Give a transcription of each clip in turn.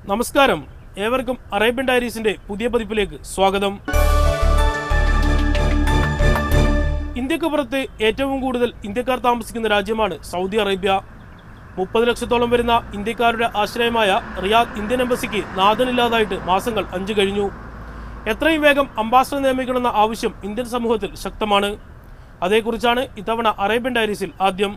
നമസ്കാരം ഏവർക്കും അറേബ്യൻ ഡയറീസിന്റെ പുതിയ പതിപ്പിലേക്ക് സ്വാഗതം ഇന്ത്യക്ക് പുറത്ത് ഏറ്റവും കൂടുതൽ ഇന്ത്യക്കാർ താമസിക്കുന്ന രാജ്യമാണ് സൗദി അറേബ്യ മുപ്പത് ലക്ഷത്തോളം വരുന്ന ഇന്ത്യക്കാരുടെ ആശ്രയമായ റിയാദ് ഇന്ത്യൻ എംബസിക്ക് നാഥനില്ലാതായിട്ട് മാസങ്ങൾ അഞ്ചു കഴിഞ്ഞു എത്രയും വേഗം അംബാസഡർ നിയമിക്കണമെന്ന ആവശ്യം ഇന്ത്യൻ സമൂഹത്തിൽ ശക്തമാണ് അതേക്കുറിച്ചാണ് ഇത്തവണ അറേബ്യൻ ഡയറീസിൽ ആദ്യം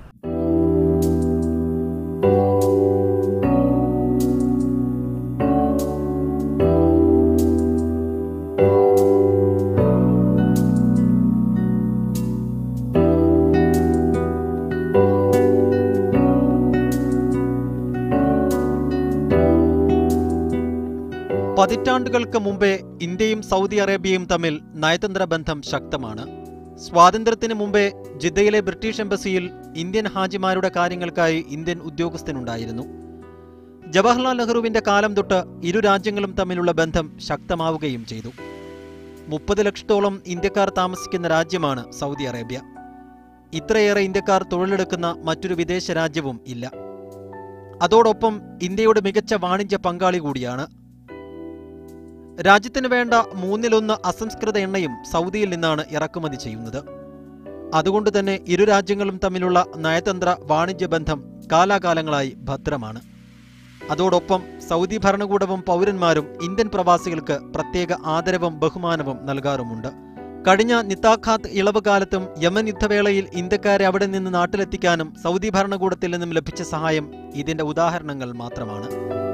പതിറ്റാണ്ടുകൾക്ക് മുമ്പേ ഇന്ത്യയും സൗദി അറേബ്യയും തമ്മിൽ നയതന്ത്ര ബന്ധം ശക്തമാണ് സ്വാതന്ത്ര്യത്തിന് മുമ്പേ ജിദ്ദയിലെ ബ്രിട്ടീഷ് എംബസിയിൽ ഇന്ത്യൻ ഹാജിമാരുടെ കാര്യങ്ങൾക്കായി ഇന്ത്യൻ ഉദ്യോഗസ്ഥനുണ്ടായിരുന്നു ജവഹർലാൽ നെഹ്റുവിന്റെ കാലം തൊട്ട് ഇരു രാജ്യങ്ങളും തമ്മിലുള്ള ബന്ധം ശക്തമാവുകയും ചെയ്തു മുപ്പത് ലക്ഷത്തോളം ഇന്ത്യക്കാർ താമസിക്കുന്ന രാജ്യമാണ് സൗദി അറേബ്യ ഇത്രയേറെ ഇന്ത്യക്കാർ തൊഴിലെടുക്കുന്ന മറ്റൊരു വിദേശ രാജ്യവും ഇല്ല അതോടൊപ്പം ഇന്ത്യയുടെ മികച്ച വാണിജ്യ പങ്കാളി കൂടിയാണ് രാജ്യത്തിന് വേണ്ട മൂന്നിലൊന്ന് അസംസ്കൃത എണ്ണയും സൗദിയിൽ നിന്നാണ് ഇറക്കുമതി ചെയ്യുന്നത് അതുകൊണ്ട് തന്നെ ഇരു രാജ്യങ്ങളും തമ്മിലുള്ള നയതന്ത്ര വാണിജ്യ ബന്ധം കാലാകാലങ്ങളായി ഭദ്രമാണ് അതോടൊപ്പം സൗദി ഭരണകൂടവും പൗരന്മാരും ഇന്ത്യൻ പ്രവാസികൾക്ക് പ്രത്യേക ആദരവും ബഹുമാനവും നൽകാറുമുണ്ട് കഴിഞ്ഞ നിത്താഖാത്ത് ഇളവ് കാലത്തും യമൻ യുദ്ധവേളയിൽ ഇന്ത്യക്കാരെ അവിടെ നിന്ന് നാട്ടിലെത്തിക്കാനും സൗദി ഭരണകൂടത്തിൽ നിന്നും ലഭിച്ച സഹായം ഇതിന്റെ ഉദാഹരണങ്ങൾ മാത്രമാണ്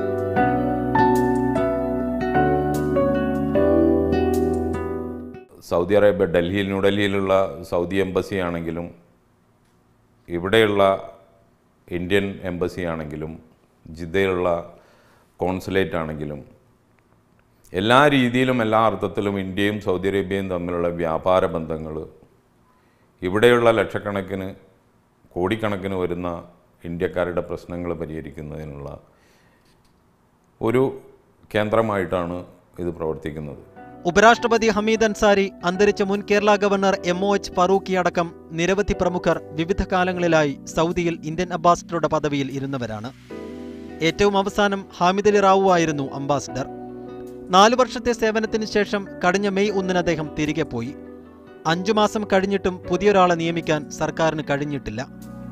സൗദി അറേബ്യ ഡൽഹിയിൽ ന്യൂഡൽഹിയിലുള്ള സൗദി എംബസി ആണെങ്കിലും ഇവിടെയുള്ള ഇന്ത്യൻ എംബസി ആണെങ്കിലും ജിദ്ദയിലുള്ള കോൺസുലേറ്റ് ആണെങ്കിലും എല്ലാ രീതിയിലും എല്ലാ അർത്ഥത്തിലും ഇന്ത്യയും സൗദി അറേബ്യയും തമ്മിലുള്ള വ്യാപാര ബന്ധങ്ങൾ ഇവിടെയുള്ള ലക്ഷക്കണക്കിന് കോടിക്കണക്കിന് വരുന്ന ഇന്ത്യക്കാരുടെ പ്രശ്നങ്ങൾ പരിഹരിക്കുന്നതിനുള്ള ഒരു കേന്ദ്രമായിട്ടാണ് ഇത് പ്രവർത്തിക്കുന്നത് ഉപരാഷ്ട്രപതി ഹമീദ് അൻസാരി അന്തരിച്ച മുൻ Kerala governor M O H Farooqui അടക്കം നിരവധി പ്രമുഖർ വിവിധ കാലങ്ങളിലായി സൗദിയിൽ ഇന്ത്യൻ അംബാസിഡറുടെ പദവിയിൽ ഇരുന്നവരാണ് ഏറ്റവും അവസാനം ഹാമിദ് അലി റാവു ആയിരുന്നു അംബാസിഡർ നാലു വർഷത്തെ സേവനത്തിന് ശേഷം കഴിഞ്ഞ മെയ് ഒന്നിന് അദ്ദേഹം തിരികെ പോയി അഞ്ചു മാസം കഴിഞ്ഞിട്ടും പുതിയൊരാളെ നിയമിക്കാൻ സർക്കാരിന് കഴിഞ്ഞിട്ടില്ല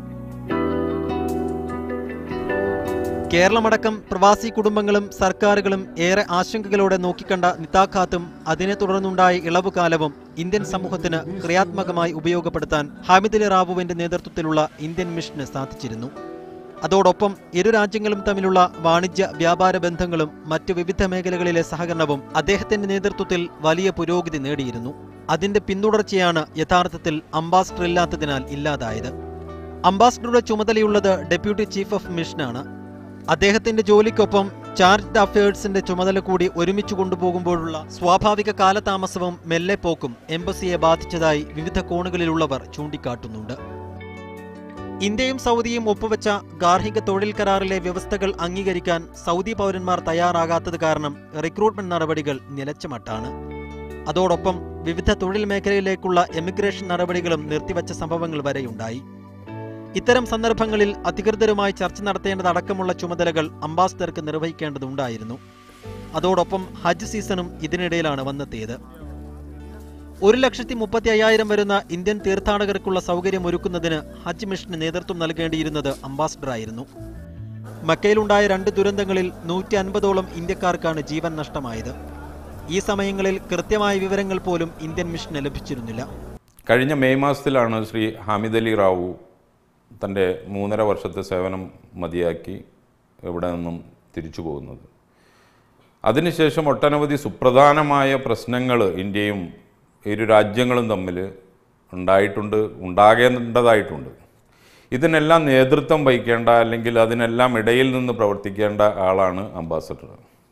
കേരളമടക്കം പ്രവാസി കുടുംബങ്ങളും സർക്കാരുകളും ഏറെ ആശങ്കകളോടെ നോക്കിക്കണ്ട നിത്താഖാത്തും അതിനെ തുടർന്നുണ്ടായ ഇളവുകാലവും ഇന്ത്യൻ സമൂഹത്തിന് ക്രിയാത്മകമായി ഉപയോഗപ്പെടുത്താൻ ഹാമിദ് അലി റാവുവിന്റെ നേതൃത്വത്തിലുള്ള ഇന്ത്യൻ മിഷന് സാധിച്ചിരുന്നു അതോടൊപ്പം ഇരു രാജ്യങ്ങളും തമ്മിലുള്ള വാണിജ്യ വ്യാപാര ബന്ധങ്ങളും മറ്റു വിവിധ മേഖലകളിലെ സഹകരണവും അദ്ദേഹത്തിന്റെ നേതൃത്വത്തിൽ വലിയ പുരോഗതി നേടിയിരുന്നു അതിന്റെ പിന്തുടർച്ചയാണ് യഥാർത്ഥത്തിൽ അംബാസിഡർ ഇല്ലാത്തതിനാൽ ഇല്ലാതായത് അംബാസിഡറുടെ ചുമതലയുള്ളത് ഡെപ്യൂട്ടി ചീഫ് ഓഫ് മിഷനാണ് അദ്ദേഹത്തിന്റെ ജോലിക്കൊപ്പം ചാർജ് അഫയേഴ്സിന്റെ ചുമതല കൂടി ഒരുമിച്ച് കൊണ്ടുപോകുമ്പോഴുള്ള സ്വാഭാവിക കാലതാമസവും മെല്ലെ പോക്കും എംബസിയെ ബാധിച്ചതായി വിവിധ കോണുകളിലുള്ളവർ ചൂണ്ടിക്കാട്ടുന്നുണ്ട് ഇന്ത്യയും സൗദിയും ഒപ്പുവെച്ച ഗാർഹിക തൊഴിൽ കരാറിലെ വ്യവസ്ഥകൾ അംഗീകരിക്കാൻ സൗദി പൗരന്മാർ തയ്യാറാകാത്തത് കാരണം റിക്രൂട്ട്മെന്റ് നടപടികൾ നിലച്ച മട്ടാണ് അതോടൊപ്പം വിവിധ തൊഴിൽ മേഖലയിലേക്കുള്ള എമിഗ്രേഷൻ നടപടികളും നിർത്തിവച്ച സംഭവങ്ങൾ വരെയുണ്ടായി ഇത്തരം സന്ദർഭങ്ങളിൽ അധികൃതരുമായി ചർച്ച നടത്തേണ്ടതടക്കമുള്ള ചുമതലകൾ അംബാസിഡർക്ക് നിർവഹിക്കേണ്ടതുണ്ടായിരുന്നു അതോടൊപ്പം ഹജ്ജ് സീസണും ഇതിനിടയിലാണ് വന്നെത്തിയത് ഒരു ലക്ഷത്തി മുപ്പത്തി അയ്യായിരം വരുന്ന ഇന്ത്യൻ തീർത്ഥാടകർക്കുള്ള സൗകര്യം ഒരുക്കുന്നതിന് ഹജ്ജ് മിഷന് നേതൃത്വം നൽകേണ്ടിയിരുന്നത് അംബാസിഡറായിരുന്നു മക്കയിലുണ്ടായ രണ്ട് ദുരന്തങ്ങളിൽ നൂറ്റി അൻപതോളം ഇന്ത്യക്കാർക്കാണ് ജീവൻ നഷ്ടമായത് ഈ സമയങ്ങളിൽ കൃത്യമായ വിവരങ്ങൾ പോലും ഇന്ത്യൻ മിഷന് ലഭിച്ചിരുന്നില്ല കഴിഞ്ഞ മെയ് മാസത്തിലാണ് ശ്രീ ഹാമിദ് അലി റാവു തൻ്റെ മൂന്നര വർഷത്തെ സേവനം മതിയാക്കി ഇവിടെ നിന്നും തിരിച്ചു പോകുന്നത് അതിനുശേഷം ഒട്ടനവധി സുപ്രധാനമായ പ്രശ്നങ്ങൾ ഇന്ത്യയും ഇരു രാജ്യങ്ങളും തമ്മിൽ ഉണ്ടായിട്ടുണ്ട് ഉണ്ടാകേണ്ടതായിട്ടുണ്ട് ഇതിനെല്ലാം നേതൃത്വം വഹിക്കേണ്ട അല്ലെങ്കിൽ അതിനെല്ലാം ഇടയിൽ നിന്ന് പ്രവർത്തിക്കേണ്ട ആളാണ് അംബാസഡർ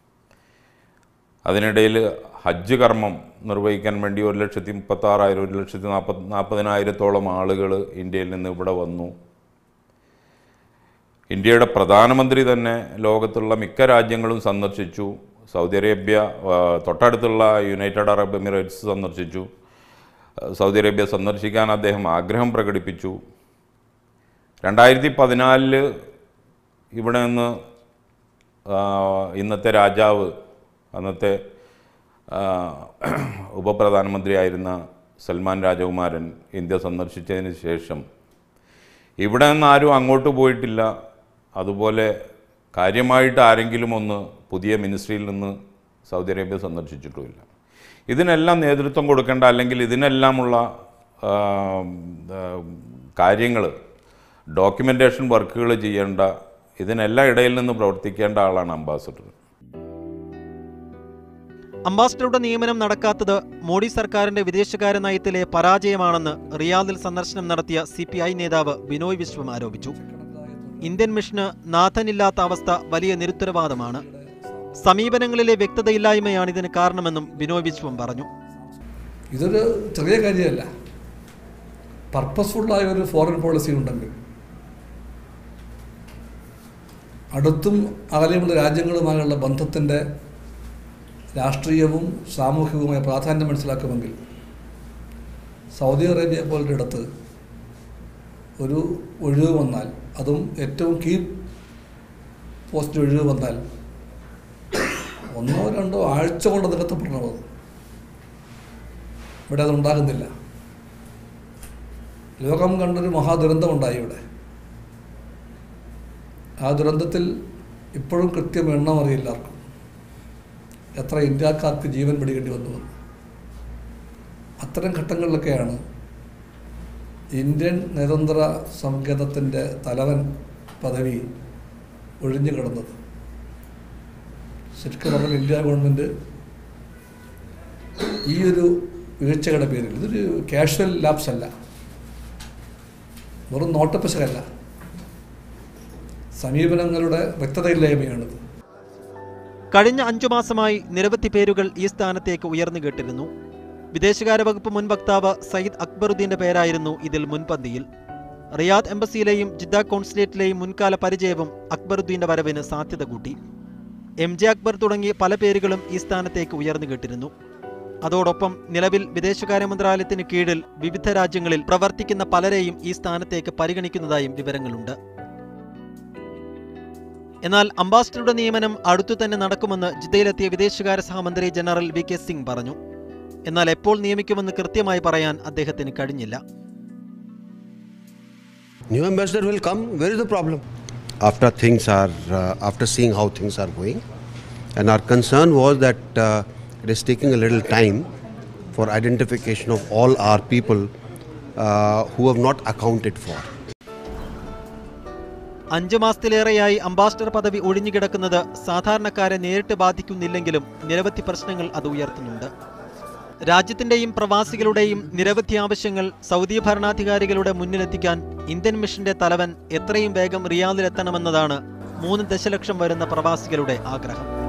അതിനിടയിൽ ഹജ്ജ് കർമ്മം നിർവഹിക്കാൻ വേണ്ടി ഒരു ലക്ഷത്തി മുപ്പത്താറായിരം ഒരു ലക്ഷത്തി നാൽപ്പത് നാൽപ്പതിനായിരത്തോളം ആളുകൾ ഇന്ത്യയിൽ നിന്ന് ഇവിടെ വന്നു ഇന്ത്യയുടെ പ്രധാനമന്ത്രി തന്നെ ലോകത്തുള്ള മിക്ക രാജ്യങ്ങളും സന്ദർശിച്ചു സൗദി അറേബ്യ ആ, തൊട്ടടുത്തുള്ള യുണൈറ്റഡ് അറബ് എമിറേറ്റ്സ് സന്ദർശിച്ചു ആ, സൗദി അറേബ്യ സന്ദർശിക്കാൻ അദ്ദേഹം ആഗ്രഹം പ്രകടിപ്പിച്ചു രണ്ടായിരത്തി പതിനാലില് ഇവിടെ നിന്ന് ആ, ഇന്നത്തെ രാജാവ് അന്നത്തെ ആ, ഉപപ്രധാനമന്ത്രിയായിരുന്ന സൽമാൻ രാജകുമാരൻ ഇന്ത്യ സന്ദർശിച്ചതിന് ശേഷം ഇവിടെ നിന്ന് ആരും അങ്ങോട്ട് പോയിട്ടില്ല അതുപോലെ കാര്യമായിട്ട് ആരെങ്കിലും ഒന്ന് പുതിയ മിനിസ്ട്രിയിൽ നിന്ന് സൗദി അറേബ്യ സന്ദർശിച്ചിട്ടുമില്ല ഇതിനെല്ലാം നേതൃത്വം കൊടുക്കേണ്ട അല്ലെങ്കിൽ ഇതിനെല്ലാമുള്ള കാര്യങ്ങൾ ഡോക്യുമെൻറ്റേഷൻ വർക്കുകൾ ചെയ്യേണ്ട ഇതിനെല്ലാം ഇടയിൽ നിന്ന് പ്രവർത്തിക്കേണ്ട ആളാണ് അംബാസഡർ അംബാസഡറുടെ നിയമനം നടക്കാത്തത് മോഡി സർക്കാരിന്റെ വിദേശകാര്യ നയത്തിലെ പരാജയമാണെന്ന് റിയാദിൽ സന്ദർശനം നടത്തിയ സി പി ഐ നേതാവ് ബിനോയ് വിശ്വം ആരോപിച്ചു ഇന്ത്യൻ മിഷന് നാഥനില്ലാത്ത അവസ്ഥ വലിയ നിരുത്തരവാദമാണ് സമീപനങ്ങളിലെ വ്യക്തതയില്ലായ്മയാണ് ഇതിന് കാരണമെന്നും ബിനോയ് വിശ്വം പറഞ്ഞു ഇതൊരു ചെറിയ കാര്യമല്ല പർപ്പസ്ഫുള്ളായ ഒരു ഫോറിൻ പോളിസി ഉണ്ടെങ്കിൽ അടുത്തും അകലെയുമുള്ള രാജ്യങ്ങളുമായുള്ള ബന്ധത്തിൻ്റെ രാഷ്ട്രീയവും സാമൂഹികവുമായ പ്രാധാന്യം മനസ്സിലാക്കുമെങ്കിൽ സൗദി അറേബ്യ പോലൊരു ഇടത്ത് ഒരു ഒഴിവ് വന്നാൽ അതും ഏറ്റവും കീ പോസ്റ്റ് ഒഴിവ് വന്നാൽ ഒന്നോ രണ്ടോ ആഴ്ച കൊണ്ട് നികത്തപ്പെടണത് ഇവിടെ അതുണ്ടാകുന്നില്ല ലോകം കണ്ടൊരു മഹാദുരന്തമുണ്ടായി ഇവിടെ ആ ദുരന്തത്തിൽ ഇപ്പോഴും കൃത്യം എണ്ണം അറിയില്ല ആർക്കും എത്ര ഇന്ത്യക്കാർക്ക് ജീവൻ പിടിക്കേണ്ടി വന്നു എന്ന്. അത്തരം ഘട്ടങ്ങളിലൊക്കെയാണ് ഇന്ത്യൻ നയതന്ത്ര സങ്കേതത്തിൻ്റെ തലവൻ പദവി ഒഴിഞ്ഞു കിടന്നത് ശരിക്കും പറഞ്ഞാൽ ഇന്ത്യ ഗവൺമെൻറ് ഈ ഒരു വീഴ്ചയുടെ പേരിൽ ഇതൊരു കാഷ്വൽ ലാപ്സ് അല്ല വെറും നോട്ടപ്പിശകല്ല സമീപനങ്ങളുടെ വ്യക്തതയില്ലായ്മയാണിത് കഴിഞ്ഞ അഞ്ചു മാസമായി നിരവധി പേരുകൾ ഈ സ്ഥാനത്തേക്ക് ഉയർന്നു കേട്ടിരുന്നു വിദേശകാര്യ വകുപ്പ് മുൻ വക്താവ് സയ്യിദ് അക്ബറുദ്ദീന്റെ പേരായിരുന്നു ഇതിൽ മുൻപന്തിയിൽ റിയാദ് എംബസിയിലെയും ജിദ്ദ കോൺസുലേറ്റിലെയും മുൻകാല പരിചയവും അക്ബറുദ്ദീന്റെ വരവിന് സാധ്യത കൂട്ടി എം ജെ അക്ബർ തുടങ്ങിയ പല പേരുകളും ഈ സ്ഥാനത്തേക്ക് ഉയർന്നു കേട്ടിരുന്നു അതോടൊപ്പം നിലവിൽ വിദേശകാര്യ മന്ത്രാലയത്തിന് കീഴിൽ വിവിധ രാജ്യങ്ങളിൽ പ്രവർത്തിക്കുന്ന പലരെയും ഈ സ്ഥാനത്തേക്ക് പരിഗണിക്കുന്നതായും വിവരങ്ങളുണ്ട് എന്നാൽ അംബാസിഡറുടെ നിയമനം അടുത്തു തന്നെ നടക്കുമെന്ന് ജിദ്ദയിലെത്തിയ വിദേശകാര്യ സഹമന്ത്രി ജനറൽ വി കെ സിംഗ് പറഞ്ഞു എന്നാൽ എപ്പോൾ നിയമിക്കുമെന്ന് കൃത്യമായി പറയാൻ അദ്ദേഹത്തിന് കഴിഞ്ഞില്ല New ambassador will come. Where is the problem? After things are, uh, after seeing how things are going, and our concern was that uh, it is taking a little time for identification of all our people uh, who have not accounted for. അഞ്ചു മാസത്തിലേറെയായി ambassador പദവി ഒഴിഞ്ഞുകിടക്കുന്നത് സാധാരണക്കാരെ നേരിട്ട് ബാധിക്കുന്നില്ലെങ്കിലും നിരവധി പ്രശ്നങ്ങൾ അത് ഉയർത്തുന്നുണ്ട് രാജ്യത്തിന്റെയും പ്രവാസികളുടെയും നിരവധി ആവശ്യങ്ങൾ സൗദി ഭരണാധികാരികളുടെ മുന്നിലെത്തിക്കാൻ ഇന്ത്യൻ മിഷന്റെ തലവൻ എത്രയും വേഗം റിയാദിലെത്തണമെന്നതാണ് മൂന്ന് ദശലക്ഷം വരുന്ന പ്രവാസികളുടെ ആഗ്രഹം